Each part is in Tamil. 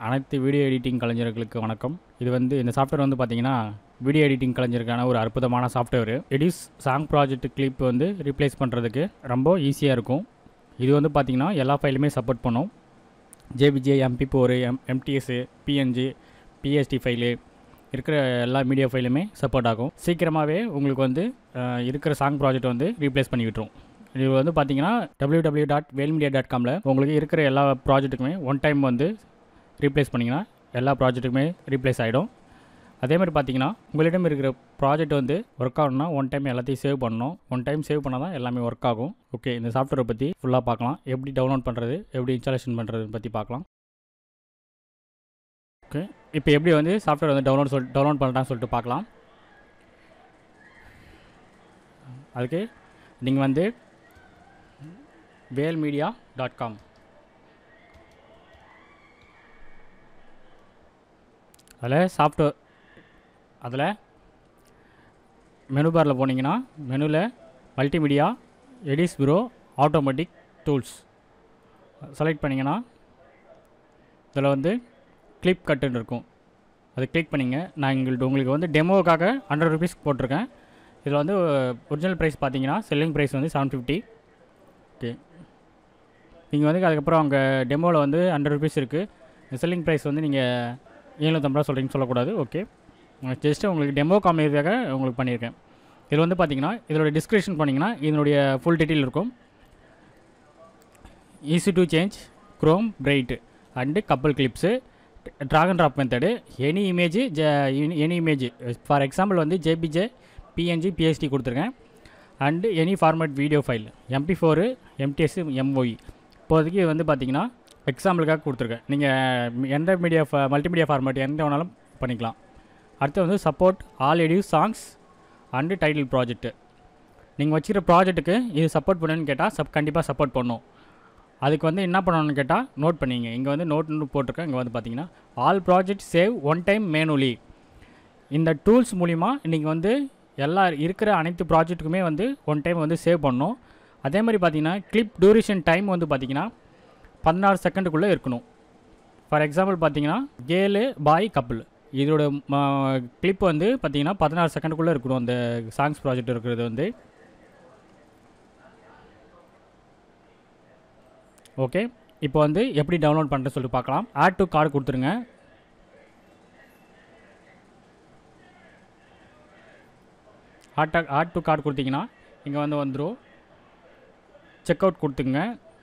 அனைத்து வீடியோ எடிட்டிங் கலைஞர்களுக்கு வணக்கம் இது வந்து இந்த சாஃப்ட்வேர் வந்து பார்த்தீங்கன்னா வீடியோ எடிட்டிங் கலைஞருக்கான ஒரு அற்புதமான software Edius song project clip வந்து ரீப்ளேஸ் பண்ணுறதுக்கு ரொம்ப ஈஸியாக இருக்கும் இது வந்து பார்த்தீங்கன்னா எல்லா ஃபைலுமே சப்போர்ட் பண்ணும் JPG MP four M MTS PNG PSD file இருக்கிற எல்லா மீடியா ஃபைலுமே சப்போர்ட் ஆகும் சீக்கிரமாகவே உங்களுக்கு வந்து அஹ், இருக்கிற சாங் ப்ராஜெக்ட் வந்து ரீப்ளேஸ் பண்ணி விட்டுரும் இது வந்து பார்த்தீங்கன்னா W W dot Velmedia dot காமில் உங்களுக்கு இருக்கிற எல்லா ப்ராஜெக்ட்டுக்குமே ஒன் டைம் வந்து ரீப்ளேஸ் பண்ணிங்கன்னா எல்லா ப்ராஜெக்ட்டுக்குமே ரீப்ளேஸ் ஆகிடும் அதே மாதிரி பார்த்தீங்கன்னா உங்களிடம் இருக்கிற ப்ராஜெக்ட் வந்து ஒர்க் ஆகணும்னா ஒன் டைம் எல்லாத்தையும் சேவ் பண்ணணும் ஒன் டைம் சேவ் பண்ணால் தான் எல்லாமே ஒர்க் ஆகும் ஓகே இந்த சாஃப்ட்வேரை பற்றி ஃபுல்லாக பார்க்கலாம் எப்படி டவுன்லோட் பண்ணுறது எப்படி இன்ஸ்டாலேஷன் பண்ணுறது பற்றி பார்க்கலாம் ஓகே இப்போ எப்படி வந்து சாஃப்ட்வேர் வந்து டவுன்லோட் சொல் டவுன்லோட் பண்ணுறான்னு சொல்லிட்டு பார்க்கலாம் அதுக்கு நீங்கள் வந்து வேல் மீடியா டாட் காம் அதில் சாஃப்ட்வேர் அதில் மெனு பாரில் போனீங்கன்னா மெனுவில் multimedia Edius pro automatic tools select பண்ணிங்கன்னா இதில் வந்து கிளிப் கட்டுன்னு இருக்கும் அதை கிளிக் பண்ணிங்க நான் எங்கள்கிட்ட உங்களுக்கு வந்து டெமோவுக்காக ஹண்ட்ரட் ருபீஸ் போட்டிருக்கேன் இதில் வந்து ஒரிஜினல் ப்ரைஸ் பார்த்தீங்கன்னா செல்லிங் ப்ரைஸ் வந்து செவன் ஃபிஃப்டி ஓகே நீங்கள் வந்து அதுக்கப்புறம் அங்கே டெமோவில் வந்து ஹண்ட்ரட் ருபீஸ் இருக்குது செல்லிங் ப்ரைஸ் வந்து நீங்கள் ஏழுநூற்றம்பது ரூபா சொல்கிறீங்கன்னு சொல்லக்கூடாது ஓகே ஜஸ்ட்டு உங்களுக்கு டெமோ காமிக்கிறதுக்காக உங்களுக்கு பண்ணியிருக்கேன் இதில் வந்து பார்த்தீங்கன்னா இதோட டிஸ்கிரிப்ஷன் பண்ணிங்கன்னா இதனுடைய ஃபுல் டீட்டெயில் இருக்கும் easy to change chrome bright and couple clips drag and drop method any image any image for example வந்து ஜேபிஜே பிஎன்ஜி பிஎஸ்டி கொடுத்துருக்கேன் and any format video file MP four MTS MOE இப்போதைக்கு வந்து பார்த்தீங்கன்னா எக்ஸாம்பிளுக்காக கொடுத்துருக்கேன் நீங்கள் எந்த மீடியா மல்டிமீடியா ஃபார்மேட் எந்த வேணாலும் பண்ணிக்கலாம் அடுத்து வந்து support all Edius songs and title project நீங்கள் வச்சுக்கிற ப்ராஜெக்ட்டுக்கு இது சப்போர்ட் பண்ணுன்னு கேட்டால் சப் கண்டிப்பாக சப்போர்ட் பண்ணும் அதுக்கு வந்து என்ன பண்ணணும்னு கேட்டால் நோட் பண்ணிங்க இங்கே வந்து நோட்னு போட்டிருக்கேன் இங்கே வந்து பார்த்தீங்கன்னா all project save one time manually இந்த டூல்ஸ் மூலிமா நீங்கள் வந்து எல்லா இருக்கிற அனைத்து ப்ராஜெக்ட்டுக்குமே வந்து ஒன் டைம் வந்து சேவ் பண்ணணும் அதே மாதிரி பார்த்தீங்கன்னா கிளிப் டூரேஷன் டைம் வந்து பார்த்தீங்கன்னா பதினாறு செகண்டுக்குள்ளே இருக்கணும் ஃபார் எக்ஸாம்பிள் பார்த்தீங்கன்னா கேலு பாய் கப்பிள் இதோட கிளிப் வந்து பார்த்தீங்கன்னா பதினாறு செகண்டுக்குள்ளே இருக்கணும் அந்த சாங்ஸ் ப்ராஜெக்ட் இருக்கிறது வந்து ஓகே இப்போ வந்து எப்படி டவுன்லோட் பண்ணுறது சொல்லிட்டு பார்க்கலாம் ஆட் டு கார்டு கொடுத்துருங்க ஆட் ஆட் டு கார்டு கொடுத்தீங்கன்னா இங்கே வந்து வந்துடும் செக் அவுட் கொடுத்துங்க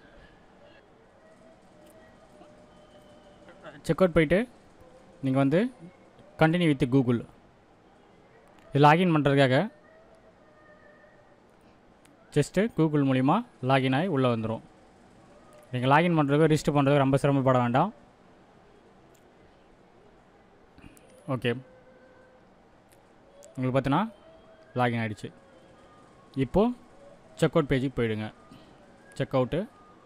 செக் அவுட் போயிட்டு நீங்கள் வந்து கண்டினியூ வித் கூகுள் இது லாகின் பண்ணுறதுக்காக ஜஸ்ட்டு கூகுள் மூலிமா லாகின் ஆகி உள்ளே வந்துடும் நீங்கள் லாகின் பண்ணுறதுக்கு ரிஜிஸ்டர் பண்ணுறதுக்கு ரொம்ப சிரமப்பட வேண்டாம் ஓகே உங்களுக்கு பார்த்தீங்கன்னா லாகின் ஆகிடுச்சு இப்போது செக் அவுட் பேஜுக்கு போயிடுங்க செக் அவுட்டு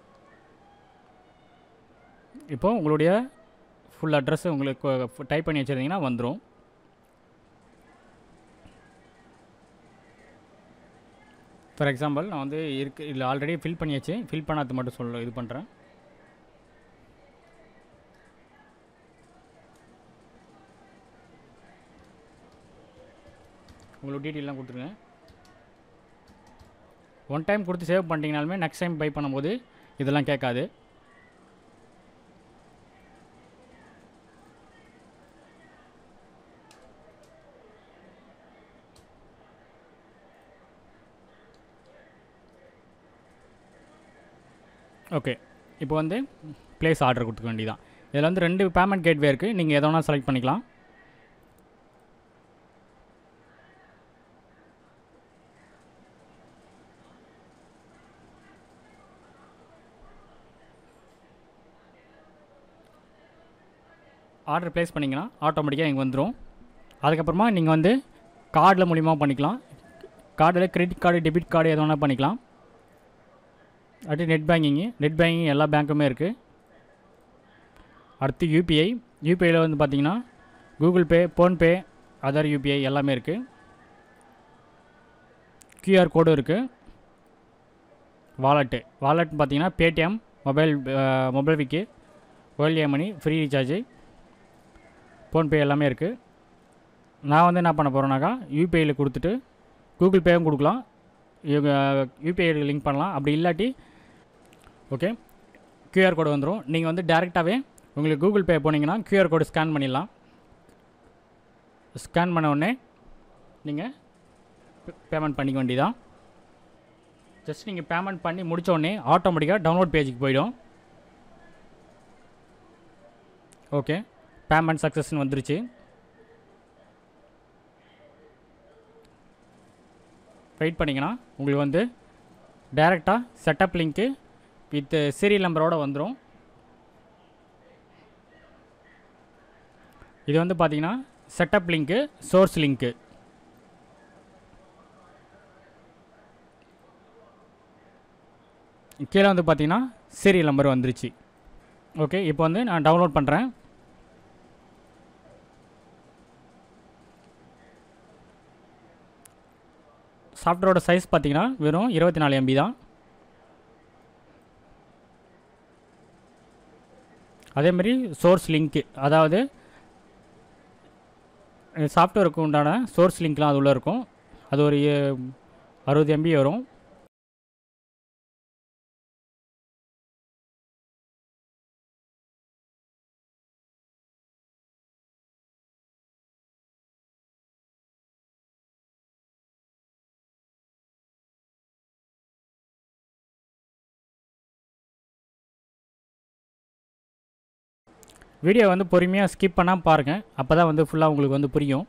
இப்போது உங்களுடைய ஃபுல் அட்ரஸ் உங்களுக்கு டைப் பண்ணி வச்சுருந்தீங்கன்னா வந்துடும் ஃபார் எக்ஸாம்பிள் நான் வந்து இருக்கு இல்லை ஆல்ரெடி ஃபில் பண்ணியாச்சு ஃபில் பண்ணாது மட்டும் சொல்ல இது பண்ணுறேன் உங்களோட டீட்டெயிலாம் கொடுத்துருங்க ஒன் டைம் கொடுத்து சேவ் பண்ணிட்டீங்கனாலுமே நெக்ஸ்ட் டைம் பை பண்ணும்போது இதெல்லாம் கேட்காது ஓகே இப்போ வந்து ப்ளேஸ் ஆர்டர் கொடுத்துக்க வேண்டியதான் இதில் வந்து ரெண்டு பேமெண்ட் கேட்வே இருக்குது நீங்கள் எதை வேணால் செலக்ட் பண்ணிக்கலாம் ஆர்டர் ப்ளேஸ் பண்ணிங்கன்னா ஆட்டோமேட்டிக்காக இங்கே வந்துடும் அதுக்கப்புறமா நீங்கள் வந்து கார்டில் மூலிமா பண்ணிக்கலாம் கார்டில் கிரெடிட் கார்டு டெபிட் கார்டு எது வேணால் பண்ணிக்கலாம் அடுத்து நெட் பேங்கிங்கு நெட் பேங்கிங் எல்லா பேங்க்குமே இருக்குது அடுத்து யூபிஐ யூபிஐயில் வந்து பார்த்தீங்கன்னா Google Pay PhonePe other UPI எல்லாமே இருக்குது கியூஆர் கோடும் இருக்குது வாலெட்டு வாலெட் பார்த்தீங்கன்னா பேடிஎம் மொபைல் மொபைல் விக்கு ஓல்டியா மணி ஃப்ரீ ரீசார்ஜு ஃபோன்பே எல்லாமே இருக்குது நான் வந்து என்ன பண்ண போகிறேன்னாக்கா யூபிஐயில் கொடுத்துட்டு கூகுள் பேவும் கொடுக்கலாம் இவங்க யூபிஐ லிங்க் பண்ணலாம் அப்படி இல்லாட்டி ஓகே கியூஆர் கோடு வந்துடும் நீங்கள் வந்து டேரெக்டாகவே உங்களுக்கு கூகுள் பே போனீங்கன்னா கியூஆர் கோடு ஸ்கேன் பண்ணிடலாம் ஸ்கேன் பண்ண உடனே நீங்கள் பேமெண்ட் பண்ணிக்க வேண்டியதான் ஜஸ்ட் நீங்கள் பேமெண்ட் பண்ணி முடிச்ச உடனே ஆட்டோமேட்டிக்காக டவுன்லோட் பேஜுக்கு போயிடும் ஓகே பேமெண்ட் சக்ஸஸ்னு வந்துருச்சு வெயிட் பண்ணிங்கன்னா உங்களுக்கு வந்து டைரெக்டாக செட்டப் லிங்க்கு வித் சீரியல் நம்பரோட வந்துடும் இது வந்து பார்த்தீங்கன்னா செட்டப் லிங்க்கு சோர்ஸ் லிங்க்கு கீழே வந்து பார்த்தீங்கன்னா சீரியல் நம்பர் வந்துருச்சு ஓகே இப்போ வந்து நான் டவுன்லோட் பண்ணுறேன் சாஃப்ட்வேரோட சைஸ் பார்த்தீங்கன்னா வெறும் இருபத்தி நாலு எம்பி தான் அதேமாரி சோர்ஸ் லிங்க்கு அதாவது சாஃப்ட்வேருக்கு உண்டான சோர்ஸ் லிங்க்லாம் அது உள்ளே இருக்கும் அது ஒரு எ- அறுபது எம்பி வரும் வீடியோ வந்து பொறுமையாக ஸ்கிப் பண்ணாமல் பாருங்கள் அப்போ தான் வந்து ஃபுல்லாக உங்களுக்கு வந்து புரியும்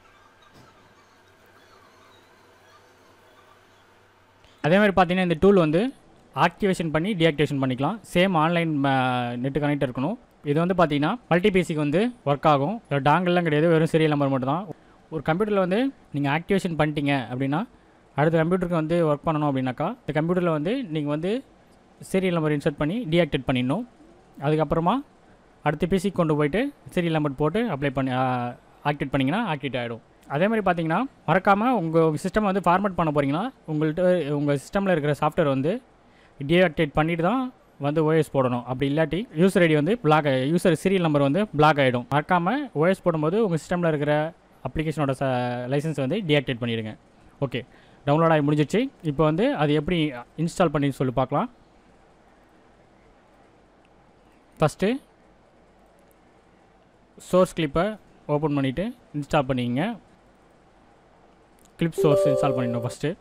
அதே மாதிரி பார்த்தீங்கன்னா இந்த டூல் வந்து ஆக்டிவேஷன் பண்ணி டீஆக்டிவேஷன் பண்ணிக்கலாம் சேம் ஆன்லைன் நெட்டு கனெக்ட் இருக்கணும் இது வந்து பார்த்தீங்கன்னா மல்டிபிசிக்கு வந்து ஒர்க் ஆகும் இதில் டாங்கல்லாம் கிடையாது வெறும் சீரியல் நம்பர் மட்டும் தான் ஒரு கம்ப்யூட்டரில் வந்து நீங்கள் ஆக்டிவேஷன் பண்ணிட்டீங்க அப்படின்னா அடுத்த கம்ப்யூட்டருக்கு வந்து ஒர்க் பண்ணணும் அப்படின்னாக்கா இந்த கம்ப்யூட்டரில் வந்து நீங்கள் வந்து சீரியல் நம்பர் இன்சர்ட் பண்ணி டீஆக்டிவேட் பண்ணிடணும் அதுக்கப்புறமா அடுத்த பிசிக்கு கொண்டு போயிட்டு சீரியல் நம்பர் போட்டு அப்ளை பண்ணி ஆக்டிவேட் பண்ணிங்கன்னா ஆக்டிவேட் ஆகிடும் அதே மாதிரி பார்த்தீங்கன்னா மறக்காமல் உங்கள் சிஸ்டம் வந்து ஃபார்மேட் பண்ண போகிறீங்கன்னா உங்கள்கிட்ட உங்கள் சிஸ்டமில் இருக்கிற சாஃப்ட்வேர் வந்து டீஆக்டிவேட் பண்ணிட்டு தான் வந்து ஓஎஸ் போடணும் அப்படி இல்லாட்டி யூசர் ஐடி வந்து பிளாக் யூசர் சீரியல் நம்பர் வந்து பிளாக் ஆகிடும் மறக்காமல் ஓஎஸ் போடும்போது உங்கள் சிஸ்டமில் இருக்கிற அப்ளிகேஷனோட ச லைசன்ஸ் வந்து டீஆக்டிவேட் பண்ணிடுங்க ஓகே டவுன்லோட் ஆகி முடிஞ்சிச்சு இப்போ வந்து அது எப்படி இன்ஸ்டால் பண்ணி சொல்லி பார்க்கலாம் ஃபஸ்ட்டு சோர்ஸ் கிளிப்பை ஓப்பன் பண்ணிவிட்டு இன்ஸ்டால் பண்ணிக்கங்க கிளிப் சோர்ஸ் இன்ஸ்டால் பண்ணிடணும் ஃபஸ்ட்டு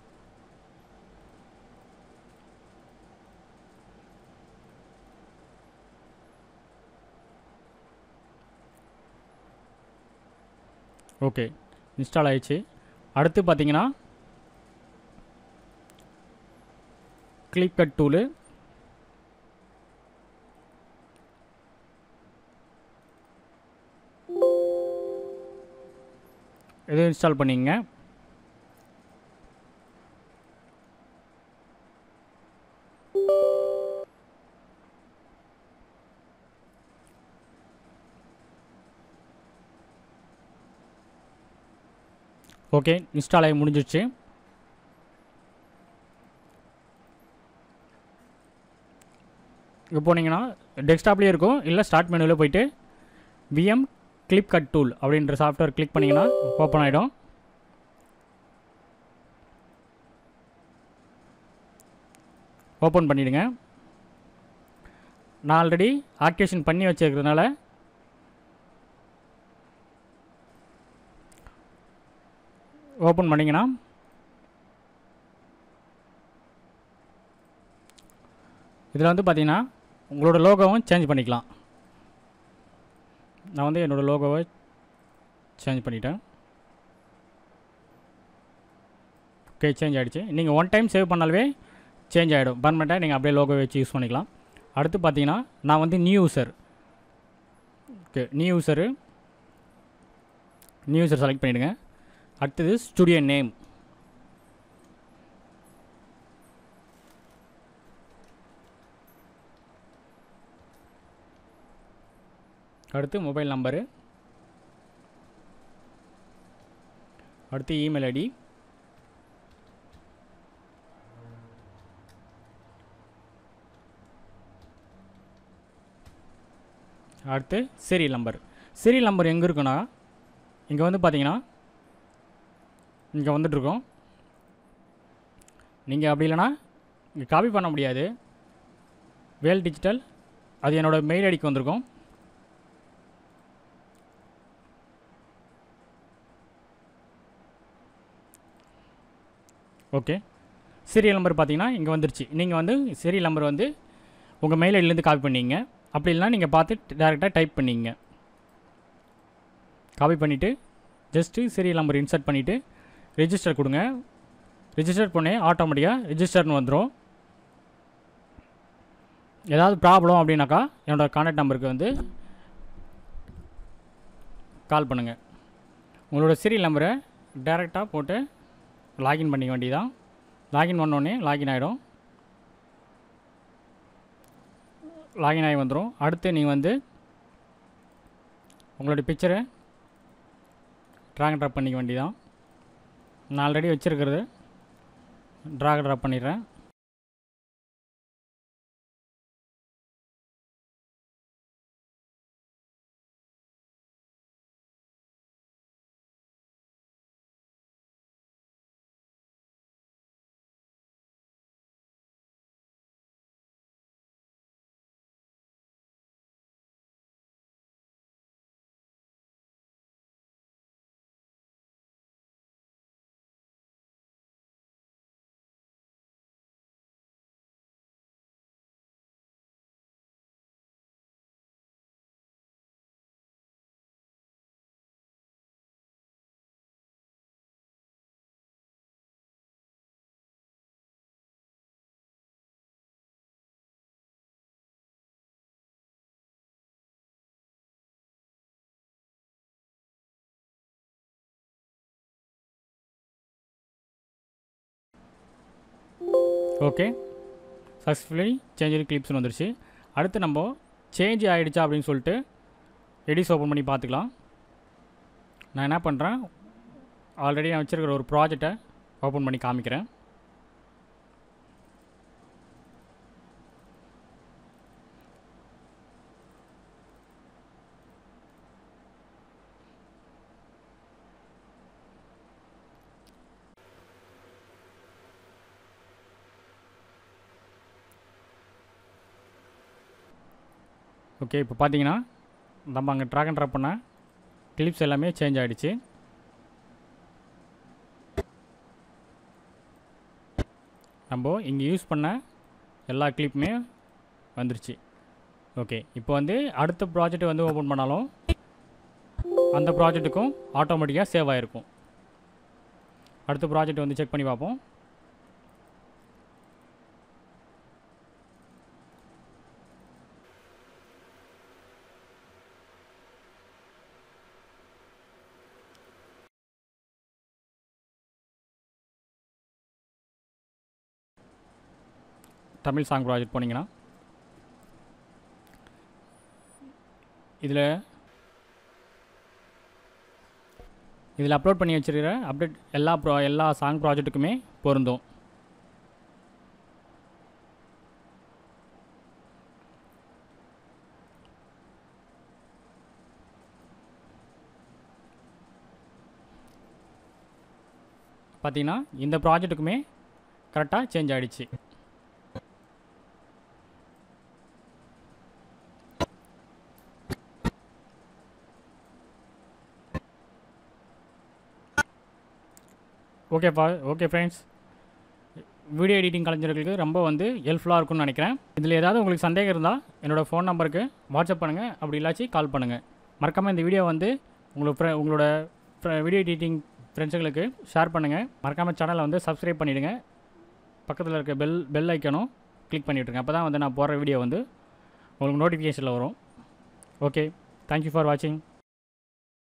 ஓகே இன்ஸ்டால் ஆயிடுச்சு அடுத்து பார்த்தீங்கன்னா கிளிப் கட் டூலு இது இன்ஸ்டால் பண்ணிங்க ஓகே இன்ஸ்டால் ஆகி முடிஞ்சிடுச்சு இங்கே போனீங்கன்னா டெஸ்க்டாப்லேயே இருக்கும் இல்லை ஸ்டார்ட் மெனுவில் போயிட்டு விஎம் கிளிப் கட் டூல் அப்படின்ற சாஃப்ட்வேர் கிளிக் பண்ணிங்கன்னா ஓப்பன் ஆகிடும் ஓப்பன் பண்ணிவிடுங்க நான் ஆல்ரெடி ஆக்டிவேஷன் பண்ணி வச்சிருக்கிறதுனால ஓப்பன் பண்ணிங்கன்னா இதில் வந்து பார்த்தீங்கன்னா உங்களோட லோகோவும் சேஞ்ச் பண்ணிக்கலாம் நான் வந்து என்னோடய லோகோவை சேஞ்ச் பண்ணிட்டேன் ஓகே சேஞ்ச் ஆகிடுச்சு நீங்கள் ஒன் டைம் சேவ் பண்ணாலே சேஞ்ச் ஆகிடும் பர்மனெண்ட்டாக நீங்கள் அப்படியே லோகோ வச்சு யூஸ் பண்ணிக்கலாம் அடுத்து பார்த்தீங்கன்னா நான் வந்து new user okay new user new user select பண்ணிவிடுங்க அடுத்தது ஸ்டுடியோ நேம் அடுத்து மொபைல் நம்பரு அடுத்து இமெயில் ஐடி அடுத்து சீரியல் நம்பர் சீரியல் நம்பர் எங்கே இருக்குன்னா இங்கே வந்து பார்த்தீங்கன்னா இங்கே வந்துட்டுருக்கோம் நீங்கள் அப்படி இல்லைன்னா இங்கே காப்பி பண்ண முடியாது வேல் டிஜிட்டல் அது என்னோடய மெயில் ஐடிக்கு வந்திருக்கும் ஓகே சீரியல் நம்பர் பார்த்தீங்கன்னா இங்கே வந்துருச்சு நீங்கள் வந்து சீரியல் நம்பர் வந்து உங்கள் மெயில் ஐடிலேருந்து காப்பி பண்ணிங்க அப்படி இல்லைனா நீங்கள் பார்த்து டேரெக்டாக டைப் பண்ணிங்க காப்பி பண்ணிவிட்டு ஜஸ்ட்டு சீரியல் நம்பர் இன்சர்ட் பண்ணிவிட்டு ரெஜிஸ்டர் கொடுங்க ரிஜிஸ்டர் பண்ணி ஆட்டோமேட்டிக்காக ரிஜிஸ்டர்னு வந்துடும் ஏதாவது ப்ராப்ளம் அப்படின்னாக்கா என்னோடய கான்டாக்ட் நம்பருக்கு வந்து கால் பண்ணுங்கள் உங்களோட சீரியல் நம்பரை டேரெக்டாக போட்டு லாகின் பண்ணிக்க வேண்டியதான் லாகின் பண்ணோடனே லாகின் ஆகிடும் லாகின் ஆகி வந்துடும் அடுத்து நீங்கள் வந்து உங்களுடைய பிக்சரை ட்ராக் ட்ராப் பண்ணிக்க வேண்டியதான் நான் ஆல்ரெடி வச்சுருக்கிறது ட்ராக் ட்ராப் பண்ணிடுறேன் ஓகே சக்ஸஸ்ஃபுல்லி சேஞ்ச் கிளிப்ஸ்னு வந்துருச்சு அடுத்து நம்ம சேஞ்ச் ஆகிடுச்சா அப்படின்னு சொல்லிட்டு எடிஸ் ஓப்பன் பண்ணி பார்த்துக்கலாம் நான் என்ன பண்ணுறேன் ஆல்ரெடி நான் வச்சுருக்கிற ஒரு ப்ராஜெக்டை ஓப்பன் பண்ணி காமிக்கிறேன் ஓகே இப்போ பார்த்தீங்கன்னா நம்ம அங்கே ட்ராக் அண்ட் ட்ராப் பண்ண கிளிப்ஸ் எல்லாமே சேஞ்ச் ஆகிடுச்சு நம்ம இங்கே யூஸ் பண்ண எல்லா கிளிப்புமே வந்துருச்சு ஓகே இப்போ வந்து அடுத்த ப்ராஜெக்ட் வந்து ஓப்பன் பண்ணாலும் அந்த ப்ராஜெக்ட்டுக்கும் ஆட்டோமேட்டிக்காக சேவ் ஆகிருக்கும் அடுத்த ப்ராஜெக்ட் வந்து செக் பண்ணி பார்ப்போம் தமிழ் சாங் ப்ராஜெக்ட் போனீங்கன்னா இதில் இதில் அப்லோட் பண்ணி வச்சிருக்கிற அப்டேட் எல்லா ப்ரா எல்லா சாங் ப்ராஜெக்ட்டுக்குமே பொருந்தும் பார்த்தீங்கன்னா இந்த ப்ராஜெக்ட்டுக்குமே கரெக்டாக சேஞ்ச் ஆகிடுச்சு ஓகேப்பா ஓகே ஃப்ரெண்ட்ஸ் வீடியோ எடிட்டிங் கலைஞர்களுக்கு ரொம்ப வந்து ஹெல்ப்ஃபுல்லாக இருக்கும்னு நினைக்கிறேன் இதில் ஏதாவது உங்களுக்கு சந்தேகம் இருந்தால் என்னோடய ஃபோன் நம்பருக்கு வாட்ஸ்அப் பண்ணுங்கள் அப்படி இல்லாச்சு கால் பண்ணுங்கள் மறக்காமல் இந்த வீடியோ வந்து உங்களுக்கு ஃப்ரெ உங்களோட வீடியோ எடிட்டிங் ஃப்ரெண்ட்ஸுங்களுக்கு ஷேர் பண்ணுங்கள் மறக்காமல் சேனலை வந்து சப்ஸ்கிரைப் பண்ணிவிடுங்க பக்கத்தில் இருக்க பெல் பெல் ஐக்கனும் கிளிக் பண்ணிவிட்ருங்க அப்போ தான் வந்து நான் போடுற வீடியோ வந்து உங்களுக்கு நோட்டிஃபிகேஷனில் வரும் ஓகே தேங்க்யூ ஃபார் வாட்சிங்